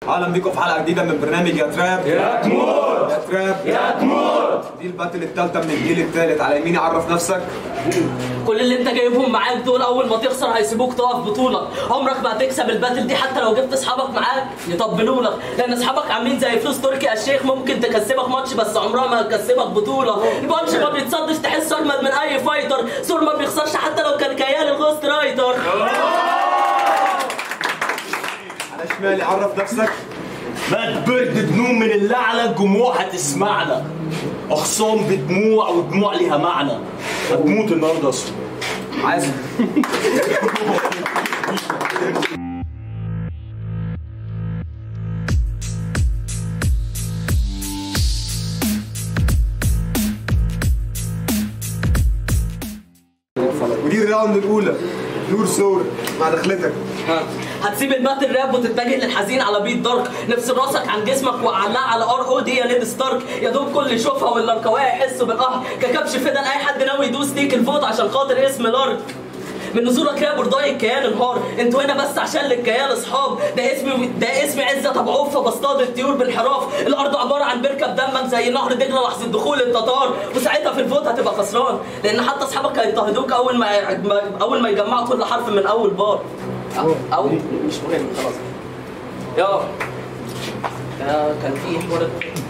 اهلا بيكم في حلقه جديده من برنامج يا تراب يا تموت يا تراب يا تموت دي الباتل الثالثه من الجيل الثالث على يميني عرف نفسك كل اللي انت جايبهم معاك دول اول ما تخسر هيسيبوك تقف بطوله عمرك ما هتكسب الباتل دي حتى لو جبت اصحابك معاك يطبلوا لك لان اصحابك عاملين زي فلوس تركي الشيخ ممكن تكسبك ماتش بس عمرها ما هتكسبك بطوله البانش ما بيتصدش تحس اجمد من اي فايتر سور ما بيخسرش حتى لو كان كيان الغوست رايتر على شمالي عرف نفسك ما تبرد دنوم من اللعنة الجموع هتسمعنا أخصام بدموع ودموع ليها معنى هتموت النهارده أصلا عازم ودي الراوند الاولى نور سور مع دخلتك هتسيب الباتل راب وتتجه للحزين على بيت دارك نفس راسك عن جسمك وعلقها على ار او دي يا نيد ستارك يا دوب كل يشوفها واللاركوايه يحسوا بالقهر ككبش فدا لاي حد ناوي يدوس ليك الفوت عشان خاطر اسم لارك من نزولك راب ورضاي الكيان انهار انتوا هنا بس عشان للكيان اصحاب ده اسمي ده اسمي عزت ابو عوفه بصطاد الطيور بانحراف الارض عباره عن بركه بدمك زي نهر دجله لحظه دخول التتار وساعتها في الفوت هتبقى خسران لان حتى اصحابك هيضطهدوك اول ما اول ما يجمعوا كل حرف من اول بار او, أو مش مهم خلاص يا يا كان في حوار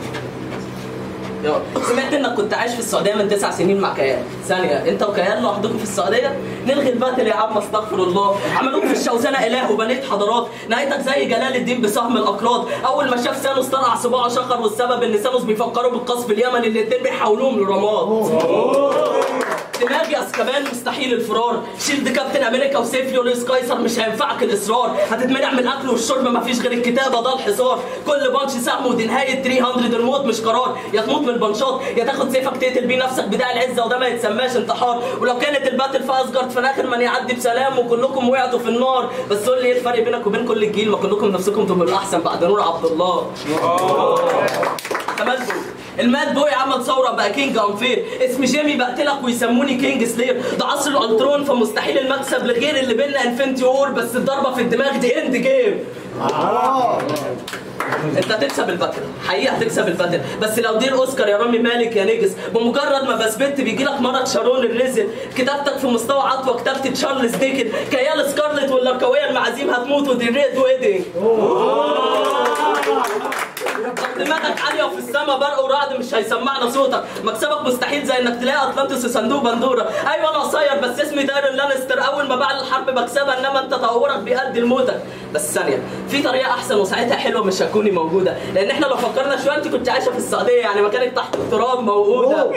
يا سمعت انك كنت عايش في السعوديه من تسع سنين مع كيان ثانيه انت وكيان لوحدكم في السعوديه نلغي الباتل يا عم استغفر الله عملوك في الشوزنه اله وبنيت حضارات نهايتك زي جلال الدين بسهم الاقراض اول ما شاف سانوس طلع صباعه شخر والسبب ان سانوس بيفكروا بالقصف اليمني اللي الاتنين بيحولوهم لرماد دماغي اسكابان مستحيل الفرار شيلد كابتن امريكا وسيف يوليس قيصر مش هينفعك الاصرار هتتمنع من الاكل والشرب مفيش غير الكتابه ده الحصار كل بانش سهم ودي نهايه 300 الموت مش قرار يا تموت من البنشات يا تاخد سيفك تقتل بيه نفسك بداع العزه وده ما يتسماش انتحار ولو كانت الباتل في اسجارد في الاخر من يعدي بسلام وكلكم وقعتوا في النار بس قول لي ايه الفرق بينك وبين كل الجيل ما كلكم نفسكم تبقوا الاحسن بعد نور عبد الله تمام الماد بوي عمل ثوره بقى كينج انفير اسم جيمي بقتلك ويسموني كينج سلير ده عصر الالترون فمستحيل المكسب لغير اللي بينا انفنتي وور بس الضربه في الدماغ دي اند جيم انت هتكسب الباتل حقيقه هتكسب الباتل بس لو دي الاوسكار يا رامي مالك يا نجس بمجرد ما بثبت بيجي لك مرض شارون الرزل كتابتك في مستوى عطوه كتابه تشارلز ديكن كيال سكارلت واللاركويه المعازيم هتموت ودي ريد ويدنج دماغك عالية وفي السما برق ورعد مش هيسمعنا صوتك مكسبك مستحيل زي انك تلاقي اطلانتس في صندوق بندوره ايوه انا قصير بس اسمي دايرن لانستر اول ما بعد الحرب بكسبها انما انت تطورك بيؤدي لموتك بس ثانيه في طريقه احسن وساعتها حلوه مش هتكوني موجوده لان احنا لو فكرنا شويه انت كنت عايشه في السعوديه يعني مكانك تحت التراب موجوده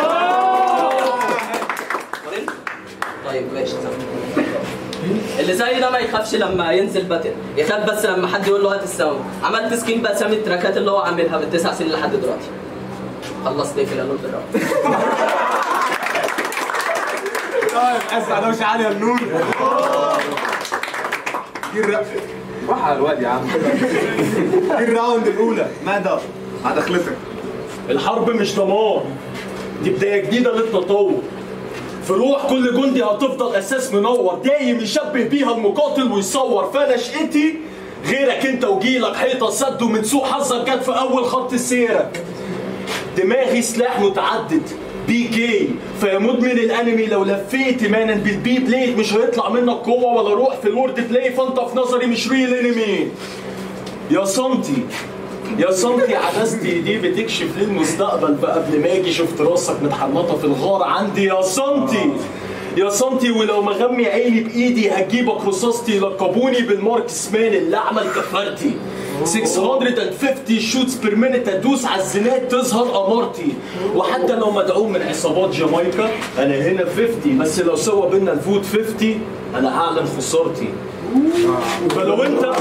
طيب ماشي تمام. اللي زي ده ما يخافش لما ينزل باتل يخاف بس لما حد يقول له هات الساوند عملت سكين باسامي التراكات اللي هو عاملها من تسع سنين لحد دلوقتي خلصت ايه في الالون دلوقتي طيب اسمع دوشه عاليه النور دي الر... روح على الواد يا عم دي الراوند الاولى ماذا مع دخلتك الحرب مش دمار دي بداية جديدة للتطور في روح كل جندي هتفضل اساس منور دايم يشبه بيها المقاتل ويصور فانا شقتي غيرك انت وجيلك حيطه سد ومن سوء حظك جت في اول خط سيرك دماغي سلاح متعدد بي كي فيا مدمن الانمي لو لفيت ايمانا بالبي بليد مش هيطلع منك قوه ولا روح في الورد بلاي فانت في نظري مش ريل انمي يا صمتي يا صمتي عدستي دي بتكشف لي المستقبل فقبل ما اجي شفت راسك متحنطه في الغار عندي يا صمتي يا صمتي ولو مغمي عيني بايدي هجيبك رصاصتي لقبوني بالماركس مان اللي عمل كفرتي 650 شوتس بير مينيت ادوس على الزناد تظهر امارتي وحتى لو مدعوم من عصابات جامايكا انا هنا 50 بس لو سوى بينا الفوت 50 انا هعلن خسارتي فلو انت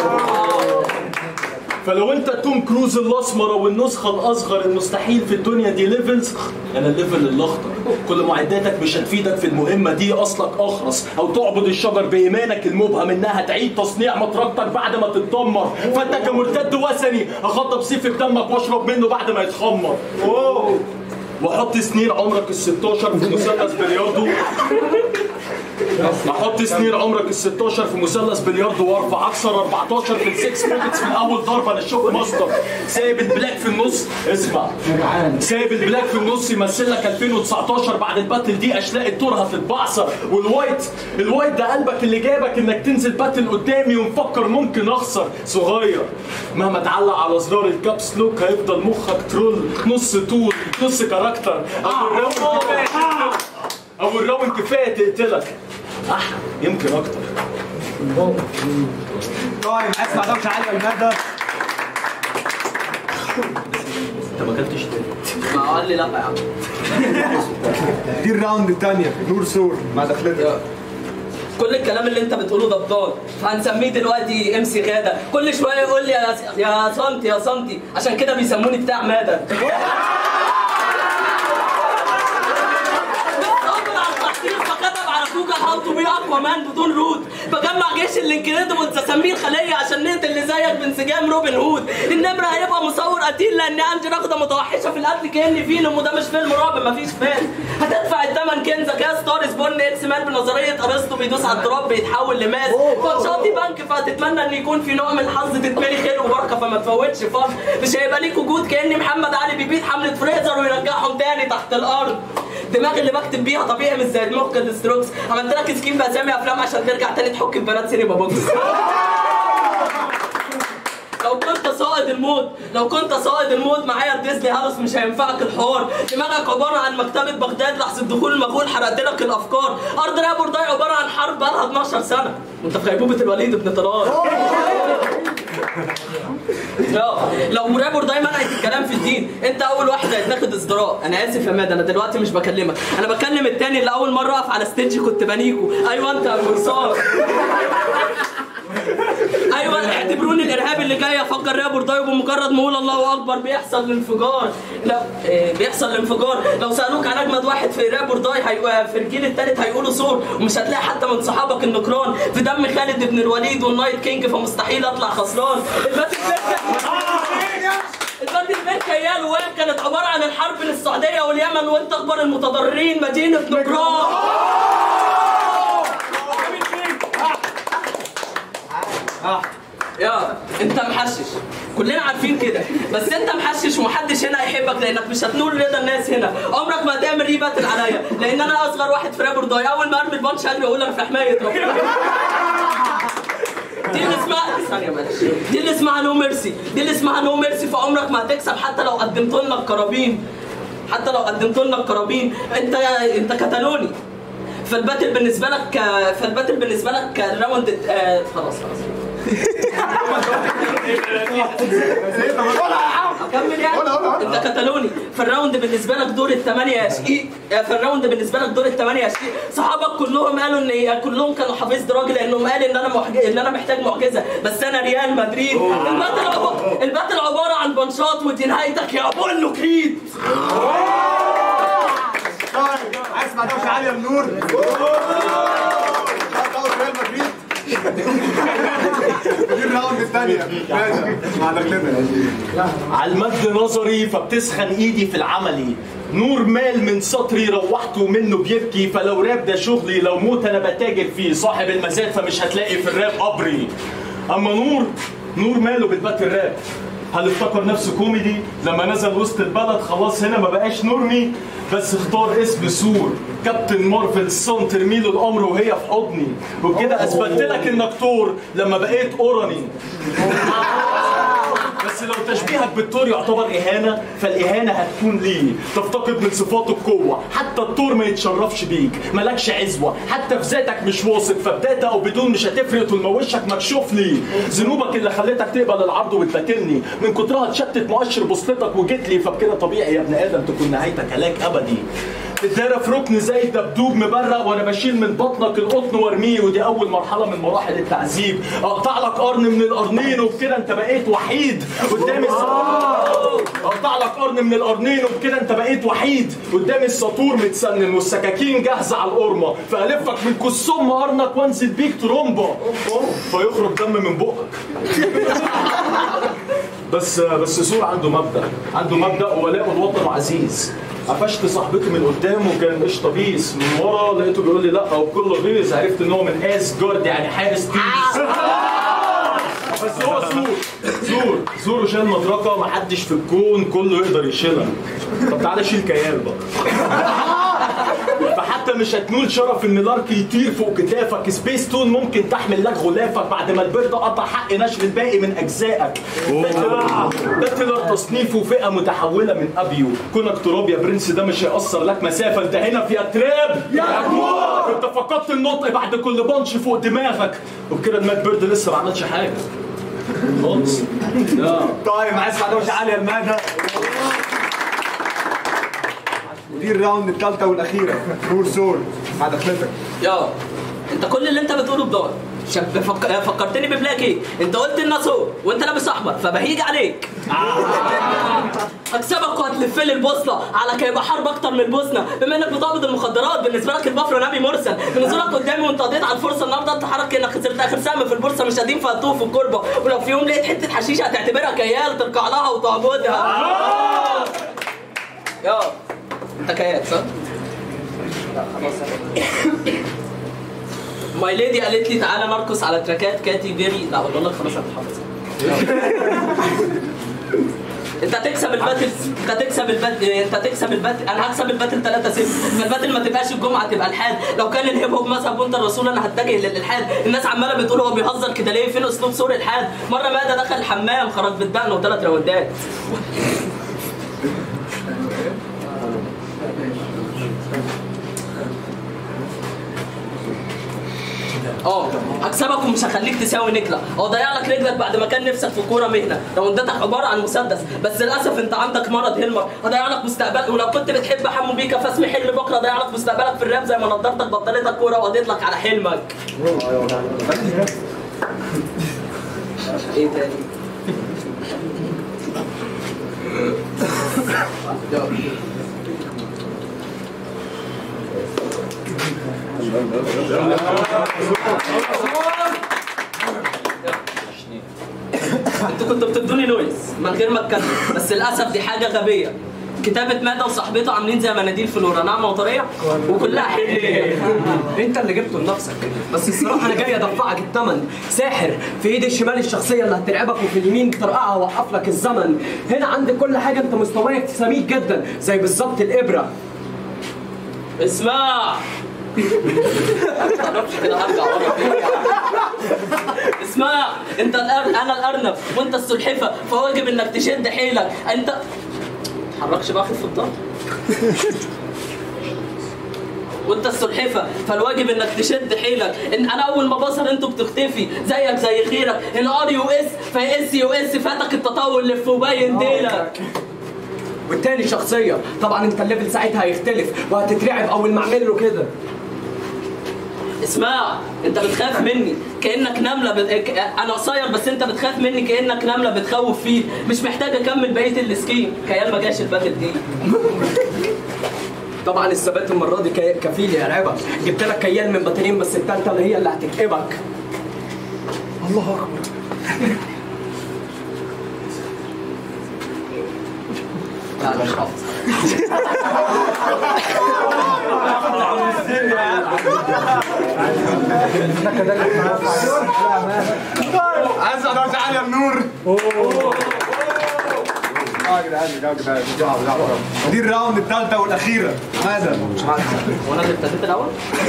فلو انت توم كروز الاسمر والنسخه الاصغر المستحيل في الدنيا دي ليفلز انا الليفل الاخضر كل معداتك مش هتفيدك في المهمه دي اصلك اخرس او تعبد الشجر بايمانك المبهم انها تعيد تصنيع مطرقتك بعد ما تتدمر فانت كمرتد وثني اخطب سيف في دمك واشرب منه بعد ما يتخمر واحط سنين عمرك ال 16 في مثلث بلياردو احط سنين عمرك ال 16 في مثلث بلياردو وارفع اكسر 14 في السكس بوكيتس من اول ضربه انا الشوك ماستر سايب البلاك في النص اسمع سايب البلاك في النص يمثل لك 2019 بعد الباتل دي اشلاء التور هتتبعصر والوايت الوايت ده قلبك اللي جابك انك تنزل باتل قدامي ومفكر ممكن اخسر صغير مهما تعلق على زرار الكابس لوك هيفضل مخك ترول نص طول نص كاركتر ابو الراوند كفايه ابو الراوند كفايه تقتلك اح يمكن اكتر طيب اسمع دوشه عاليه المادة انت ما اكلتش تاني ما قال لي لا يا عم دي الراوند الثانية نور سور مع دخلتها كل الكلام اللي انت بتقوله ده بضال فهنسميه دلوقتي ام سي غاده كل شويه يقول لي يا يا سنتي يا سنتي عشان كده بيسموني بتاع ماده بتنظر على التحقيق فكتب على جوجل هاو تو بي اقوى مان بدون روت بجمع جيش الانكريدبلز اسميه الخليه عشان نقتل اللي زيك بانسجام روبن هود النمر هيبقى مصور قتيل لان عندي رغده متوحشه في القتل كاني فيلم وده مش فيلم رعب مفيش فيلم هتدفع الثمن كنزك يا ستار سبورن اكس مان بنظريه ارسطو بيدوس على التراب بيتحول لماس فانشاطي بنك فهتتمنى ان يكون في نوع من الحظ تتملي خير وبركه فما تفوتش فن مش هيبقى ليك وجود كاني محمد علي بيبيد حمله فريزر ويرجعهم تاني تحت الارض دماغ اللي بكتب بيها طبيعي مش زي دماغ الستروكس عملت لك سكيم باسامي افلام عشان ترجع تاني تحك في بنات سينما بوكس لو كنت صائد الموت لو كنت صائد الموت معايا ديزني هاوس مش هينفعك الحوار دماغك عباره عن مكتبه بغداد لحظه دخول المغول حرقت لك الافكار ارض رابور ده عباره عن حرب بقالها 12 سنه وانت في غيبوبه الوليد بن طلال اه لو رابور دايما عايز الكلام في الدين انت اول واحد هيتاخد ازدراء انا اسف يا ماد انا دلوقتي مش بكلمك انا بكلم التاني اللي اول مره اقف على ستيج كنت بنيكو ايوه انت يا مرصاد ايوه اعتبروني الارهابي اللي جاي افجر رابور ده وبمجرد ما اقول الله اكبر بيحصل الانفجار لا إيه بيحصل الانفجار لو سالوك عن اجمد واحد في رابور داي هي... في الجيل الثالث هيقولوا سور ومش هتلاقي حتى من صحابك النكران في دم خالد بن الوليد والنايت كينج فمستحيل اطلع خسران الباتل الباتل بين كيال وين كانت عباره عن الحرب للسعوديه واليمن وانت اخبار المتضررين مدينه نكران يا انت محشش كلنا عارفين كده بس انت محشش ومحدش هنا هيحبك لانك مش هتنول رضا الناس هنا عمرك ما هتعمل ريباتل عليا لان انا اصغر واحد في رابر داي اول ما ارمي البانش قلبي اقول انا في حمايه ربنا دي اللي اسمها ثانية معلش دي اللي اسمها نو ميرسي دي اللي اسمها نو ميرسي فعمرك ما هتكسب حتى لو قدمت لنا الكرابين حتى لو قدمت لنا الكرابين انت انت كتالوني فالباتل بالنسبة لك فالباتل بالنسبة لك الراوند آه، خلاص خلاص اكمل يعني انت كتالوني فالراوند بالنسبه لك دور الثمانيه يا شقيق فالراوند بالنسبه لك دور الثمانيه يا شقيق صحابك كلهم قالوا ان كلهم كانوا حافظ راجل لانهم قال ان انا محج... ان انا محتاج معجزه بس انا ريال مدريد الباتل عب... الباتل عباره عن بنشاط ودي نهايتك يا ابولو كريد طيب اسمع دوشه عاليه من نور ريال مدريد دي الراوند الثانية مع دخلتها على المد نظري فبتسخن ايدي في العملي نور مال من سطري روحته منه بيبكي فلو راب ده شغلي لو موت انا بتاجر فيه صاحب المزاد فمش هتلاقي في الراب قبري اما نور نور ماله بالبات الراب هل افتكر نفسه كوميدي لما نزل وسط البلد خلاص هنا ما بقاش نورمي بس اختار اسم سور كابتن مارفل صن ترميله الامر وهي في حضني وبكده اثبتت لك انك تور لما بقيت اوراني بس لو تشبيهك بالثور يعتبر اهانه فالاهانه هتكون ليه تفتقد من صفات القوه حتى الثور ما يتشرفش بيك مالكش عزوه حتى في ذاتك مش واثق فبداتا او بدون مش هتفرق طول ما وشك مكشوف لي ذنوبك اللي خلتك تقبل العرض وتباتلني من كترها اتشتت مؤشر بوصلتك وجيت لي فبكده طبيعي يا ابن ادم تكون نهايتك هلاك ابدي الدايره في ركن زي الدبدوب مبرق وانا بشيل من بطنك القطن وارميه ودي اول مرحله من مراحل التعذيب اقطع لك قرن من القرنين وبكده انت بقيت وحيد قدام السطور اقطع لك قرن من القرنين وبكده انت بقيت وحيد قدام السطور متسنن والسكاكين جاهزه على القرمه فالفك من كسوم قرنك وانزل بيك ترومبا فيخرج دم من بقك بس بس سور عنده مبدا عنده مبدا ولاء الوطن عزيز قفشت صاحبتي من قدام وكان قشطه بيس من ورا لقيته بيقول لي لا وبكل غيظ عرفت ان هو من اسجارد يعني حارس تيس بس هو زور زور زور وشال مدركه محدش في الكون كله يقدر يشيلها طب تعالى شيل كيال بقى فحتى مش هتنول شرف ان لارك يطير فوق كتافك سبيس تون ممكن تحمل لك غلافك بعد ما البرد قطع حق نشر الباقي من اجزائك ده تلر ده تلر تصنيفه فئه متحوله من ابيو كونك تراب يا برنس ده مش هيأثر لك مسافه انت هنا في اتراب يا اكوار انت فقدت النطق بعد كل بانش فوق دماغك وبكده المات بيرد لسه ما عملش حاجه خالص لا طيب معلش بعد مش عالية المادة ودي الراوند الثالثة والأخيرة نور سول مع دخلتك يا انت كل اللي انت بتقوله بضاعة شب فك... فكرتني ببلاكي انت قلت الناس هو وانت لابس احمر فبهيج عليك هكسبك وهتلف لي البوصله على كي يبقى حرب اكتر من البوسنه بما انك بتقبض المخدرات بالنسبه لك البفر نبي مرسل بنزولك قدامي وانت قضيت على الفرصه النهارده انت حرك انك خسرت اخر سهم في البورصه مش قديم فهتوه في الكربه ولو في يوم لقيت حته حشيشه هتعتبرها كيال تركع لها وتعبدها يا انت كيال صح؟ ماي ليدي قالت لي تعالى نرقص على تراكات كاتي بيري لا والله لك خلاص هتحفظ انت هتكسب الباتل انت هتكسب الباتل انت هتكسب الباتل انا هكسب الباتل 3 0 فالباتل ما تبقاش الجمعه تبقى الحاد لو كان الهيب هوب مذهب وانت الرسول انا هتجه للالحاد الناس عماله بتقول هو بيهزر كده ليه فين اسلوب سور الحاد مره ماده دخل الحمام خرج بالدقن وثلاث راوندات اه هكسبك ومش هخليك تساوي نجله اضيع لك رجلك بعد ما كان نفسك في كوره مهنه راونداتك عباره عن مسدس بس للاسف انت عندك مرض هيلمر هضيع لك مستقبل ولو كنت بتحب حمو بيكا فاسمي حلم بكره هضيع لك مستقبلك في الراب زي ما نضارتك بطلتك كوره وقضيت لك على حلمك ايه تاني انتوا كنتوا بتدوني نويز من غير ما اتكلم بس للاسف دي حاجه غبيه كتابة مادة وصاحبته عاملين زي مناديل فلورا ناعمة وطرية وكلها حلية انت اللي جبته لنفسك بس الصراحه انا جاي ادفعك الثمن ساحر في ايد الشمال الشخصيه اللي هترعبك وفي اليمين ترقعها وقف لك الزمن هنا عندك كل حاجه انت مستواك سميك جدا زي بالظبط الابره اسمع معرفش كده هرجع ورا اسمع انت الأر... انا الارنب وانت السلحفه فواجب انك تشد حيلك انت تحركش بقى خف الضغط وانت السلحفه فالواجب انك تشد حيلك ان انا اول ما بصر انتوا بتختفي زيك زي غيرك الار يو اس فهي اس يو اس فاتك التطور اللي في وبين ديلك والتاني شخصيه طبعا انت الليفل ساعتها هيختلف وهتترعب اول ما اعمل له كده اسمع انت بتخاف مني كانك نمله بت... ك- انا قصير بس انت بتخاف مني كانك نمله بتخوف فيه مش محتاج اكمل بقيه السكين كيال ما جاش الباتل دي طبعا الثبات المره دي كي- كفيل يرعبك جبت لك كيال من باترين بس التالتة اللي هي اللي هتكئبك الله اكبر لا مش حافظ عايز انا مش عالية النور اه يا جدعان يا جدعان بسرعة بسرعة دي الراوند الثالثة والأخيرة ماذا؟ وانا اللي ابتديت الاول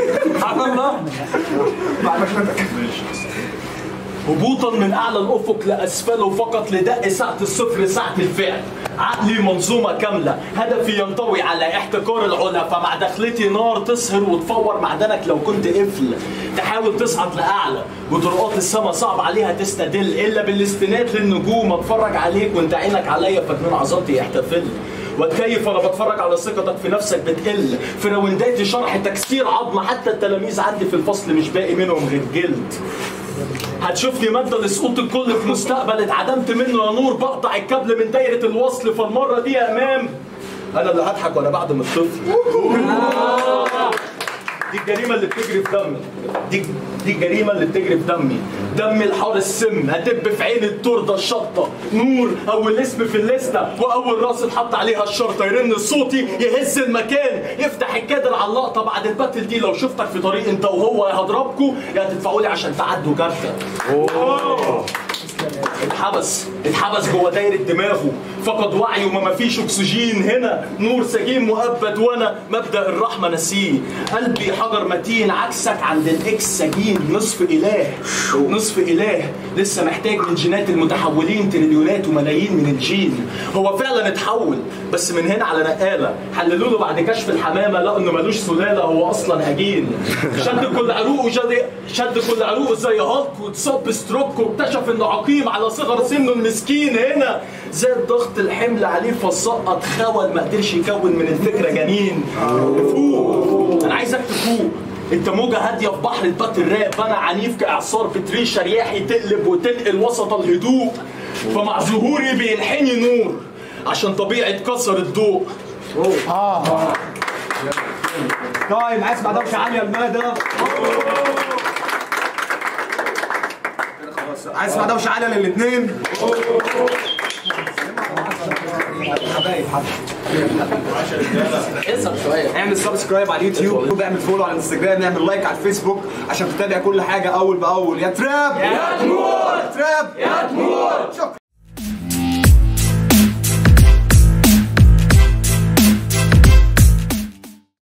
هبوطا من اعلى الافق لاسفله فقط لدق ساعه الصفر ساعه الفعل عقلي منظومه كامله هدفي ينطوي على احتكار العلا فمع دخلتي نار تسهر وتفور معدنك لو كنت قفل تحاول تصعد لاعلى وطرقات السما صعب عليها تستدل الا بالاستناد للنجوم اتفرج عليك وانت عينك عليا فجنون عظمتي يحتفل واتكيف وانا بتفرج على ثقتك في نفسك بتقل في راونداتي شرح تكسير عظم حتى التلاميذ عندي في الفصل مش باقي منهم غير جلد هتشوفني مادة لسقوط الكل في مستقبل اتعدمت منه يا نور بقطع الكابل من دايرة الوصل فالمرة دي يا امام انا اللي هضحك وانا بعدم الطفل دي الجريمة اللي بتجري في دمي دي دي دي الجريمه اللي بتجري في دمي دمي الحار السم هتب في عين التورته الشطه نور اول اسم في الليسته واول راس اتحط عليها الشرطه يرن صوتي يهز المكان يفتح الكادر على اللقطه بعد الباتل دي لو شفتك في طريق انت وهو يا هضربكوا يا هتدفعوا لي عشان تعدوا كارته اتحبس اتحبس جوه دايرة دماغه فقد وعيه وما مفيش اكسجين هنا نور سجين مؤبد وانا مبدا الرحمه نسيه قلبي حجر متين عكسك عند الاكس سجين نصف اله نصف اله لسه محتاج من جينات المتحولين تريليونات وملايين من الجين هو فعلا اتحول بس من هنا على نقاله حللوا له بعد كشف الحمامه لقوا انه ملوش سلاله هو اصلا هجين شد كل عروقه شد شد كل عروقه زي هالك واتصاب بستروك واكتشف انه عقيم على صغر سنه المسكين هنا زاد ضغط الحمل عليه فسقط خول ما قدرش يكون من الفكره جنين فوق انا عايزك تفوق انت موجة هادية في بحر الباتل راب انا عنيف كاعصار بتريشة رياحي تقلب وتنقل وسط الهدوء فمع ظهوري بيلحني نور عشان طبيعة كسر الضوء طيب عايز اسمع دوشه عاليه المدى عايز اسمع دوشه عاليه للاثنين اسهر شويه اعمل سبسكرايب على اليوتيوب واعمل فولو على الانستجرام اعمل لايك على الفيسبوك عشان تتابع كل حاجه اول باول يا تراب يا تموت تراب يا تموت شكرا